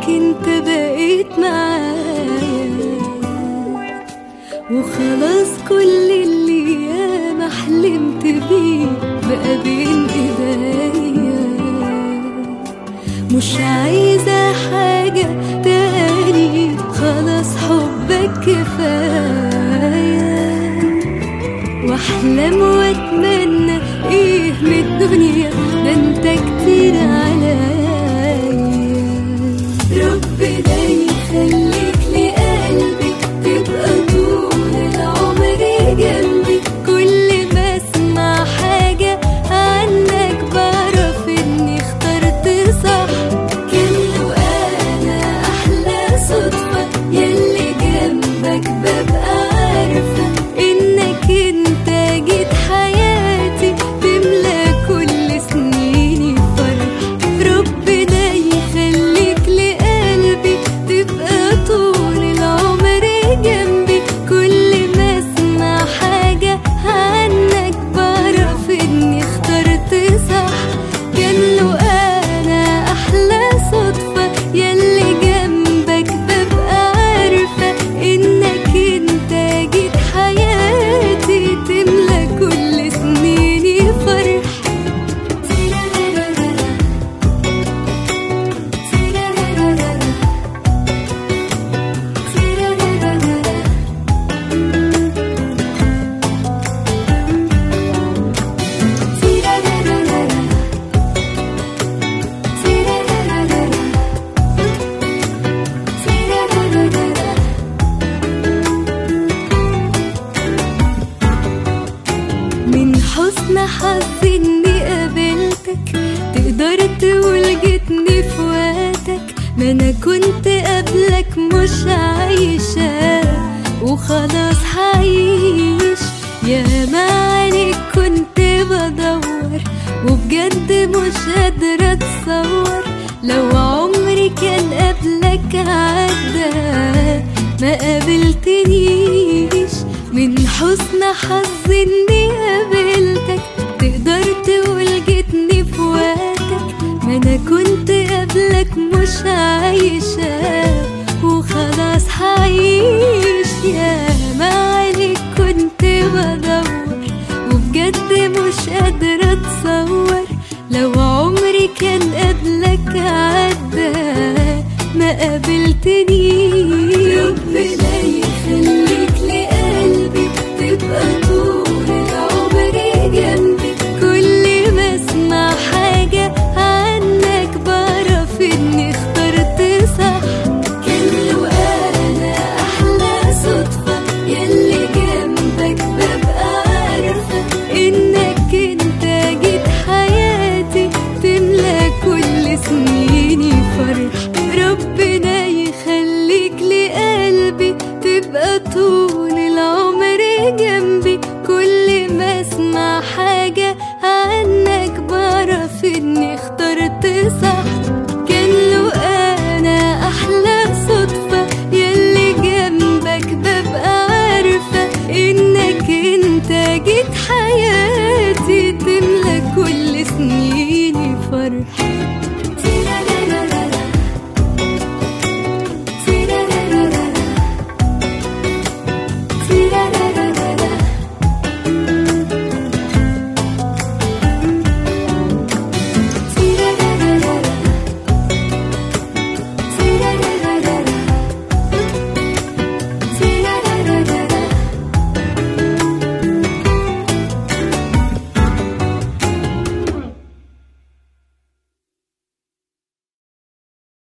انك انت بقيت معايا وخلاص كل اللي ياما حلمت بيه بقى بين ايديا مش عايزة حاجة تاني خلاص حبك كفاية واحلم واتمنى ايه من الدنيا ده انت كتير عليا ربنا يخليك لقلبي تبقى طول العمر جنبي كل ما اسمع حاجة عنك بعرف اني اخترت صح كان لو انا احلى صدفة يلي جنبك ببقى عارفة انك انت جيت حياتي تملى كل سنيني فرح ربنا يخليك لقلبي تبقى طول العمر جنبي كل ما اسمع حاجة عنك بعرف اني اخترت صح كان لو انا احلى صدفة يلي جنبك ببقى عارفة انك انت جيت حياتي تملى كل سنيني فرح من حسن حظي اني قابلتك تقدر تقول جيتني في وقتك ما انا كنت قبلك مش عايشة وخلاص هعيش يا ما عليك كنت بدور وبجد مش قادرة اتصور لو عمري كان قبلك عدى ما قابلتنيش من حسن حظي اني قابلتك تقدر تقول جيتني في وقتك ما انا كنت قبلك مش عايشة وخلاص هعيش يا ما عليك كنت بدور وبجد مش قادرة اتصور لو عمري كان قبلك عدى ما قابلتنيش